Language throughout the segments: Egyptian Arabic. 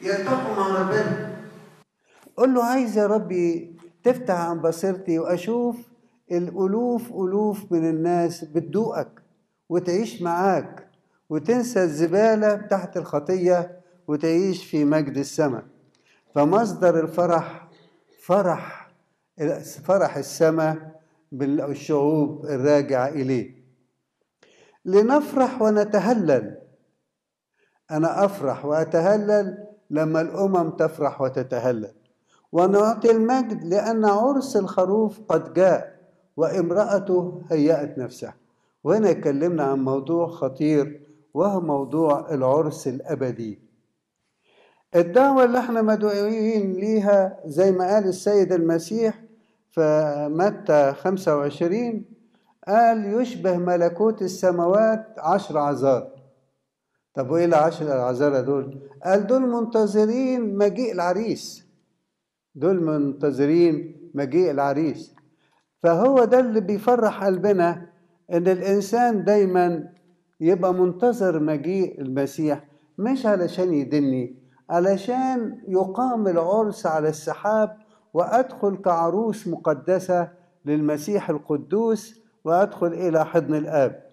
يلتقوا مع ربنا قل له عايز يا ربي تفتح عن بصيرتي واشوف الالوف الوف من الناس بتدوقك وتعيش معاك وتنسى الزباله تحت الخطيه وتعيش في مجد السماء فمصدر الفرح فرح فرح السماء بالشعوب الراجعه اليه لنفرح ونتهلل انا افرح واتهلل لما الامم تفرح وتتهلل ونعطي المجد لان عرس الخروف قد جاء وامراته هيأت نفسها وهنا اتكلمنا عن موضوع خطير وهو موضوع العرس الابدي الدعوه اللي احنا مدعوين ليها زي ما قال السيد المسيح في متى 25 قال يشبه ملكوت السماوات عشر عذار طب وايه العشر العذارى دول قال دول منتظرين مجيء العريس دول منتظرين مجيء العريس فهو ده اللي بيفرح قلبنا ان الانسان دايما يبقى منتظر مجيء المسيح مش علشان يدني علشان يقام العرس على السحاب وادخل كعروس مقدسه للمسيح القدوس وادخل الى حضن الاب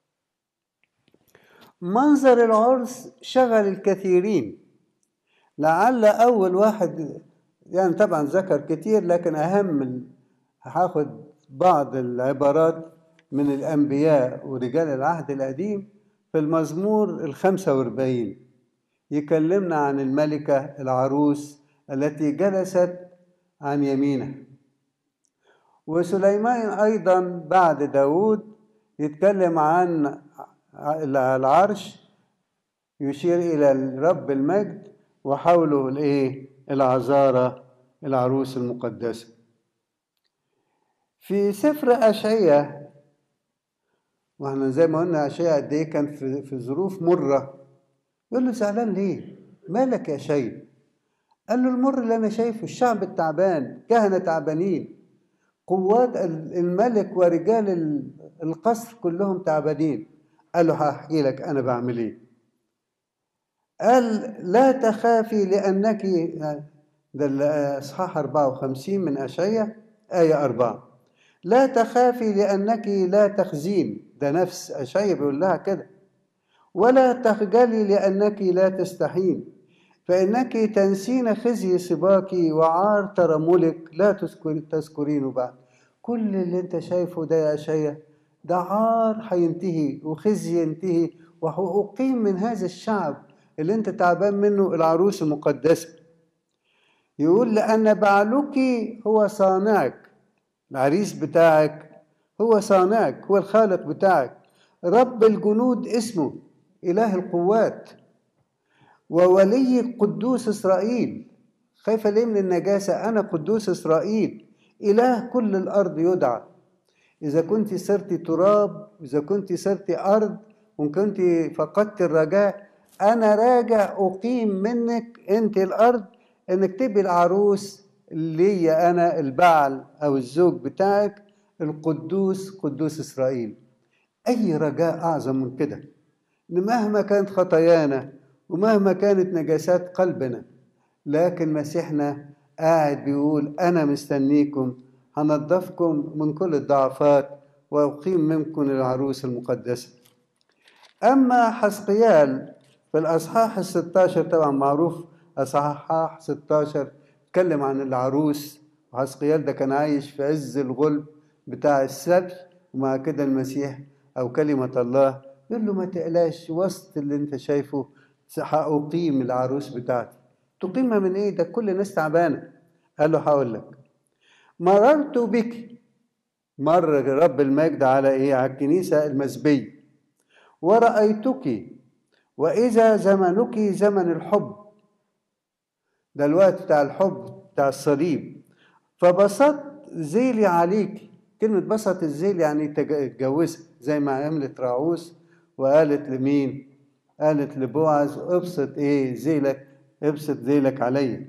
منظر العرس شغل الكثيرين لعل اول واحد يعني طبعا ذكر كتير لكن اهم هاخد بعض العبارات من الانبياء ورجال العهد القديم في المزمور الخمسة واربعين يكلمنا عن الملكة العروس التي جلست عن يمينه وسليمان أيضا بعد داود يتكلم عن العرش يشير إلى رب المجد وحوله الإيه العذارى العروس المقدسة في سفر أشعية واحنا زي ما قلنا أشعية قد إيه كان في, في ظروف مرة يقول له زعلان ليه؟ مالك يا شيء؟ قال له المر اللي أنا شايفه الشعب التعبان كهنة تعبانين قوات الملك ورجال القصر كلهم تعبانين قال له هحكي لك أنا بعمل إيه قال لا تخافي لأنك ده الإصحاح 54 من أشعية آية أربعة لا تخافي لأنك لا تخزين ده نفس أشعية بيقول لها كده ولا تخجلي لأنك لا تستحين فإنك تنسين خزي سباك وعار ترملك لا تذكر تذكرينه بعد كل اللي انت شايفه ده يا أشعية ده عار هينتهي وخزي ينتهي وأقيم من هذا الشعب اللي انت تعبان منه العروس المقدسة يقول لأن بعلك هو صانعك العريس بتاعك هو صانعك هو الخالق بتاعك رب الجنود اسمه إله القوات وولي قدوس إسرائيل خايفة ليه من النجاسة أنا قدوس إسرائيل إله كل الأرض يدعى إذا كنت صرت تراب إذا كنت صرت أرض وإن كنت فقدت الرجاء أنا راجع أقيم منك أنت الأرض إنك تبقي العروس لي أنا البعل أو الزوج بتاعك القدوس قدوس إسرائيل أي رجاء أعظم من كده إن مهما كانت خطايانا ومهما كانت نجاسات قلبنا لكن مسيحنا قاعد بيقول أنا مستنيكم هنضفكم من كل الضعفات وأقيم منكم العروس المقدسة أما حسقيال في الأصحاح الستاشر طبعا معروف أصحاح 16 اتكلم عن العروس وحسقيال ده كان عايش في عز الغلب بتاع السبي ومع كده المسيح أو كلمة الله يقول له ما تقلاش وسط اللي انت شايفه هأقيم العروس بتاعتي تقيمها من ايه ده كل الناس تعبانة قال له هقول لك مررت بك مر رب المجد على ايه على الكنيسة المسبية ورأيتك وإذا زمنك زمن الحب ده الوقت بتاع الحب بتاع الصليب فبسطت ذيلي عليك كلمة بسط الذيل يعني اتجوزها زي ما عملت راعوس وقالت لمين؟ قالت لبوعز ابسط ايه ذيلك ابسط ذيلك عليا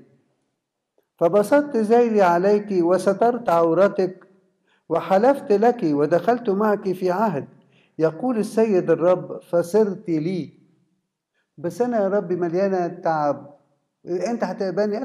فبسطت ذيلي عليك وسترت عورتك وحلفت لك ودخلت معك في عهد يقول السيد الرب فصرت لي بس انا يا رب مليانه تعب انت هتقبلني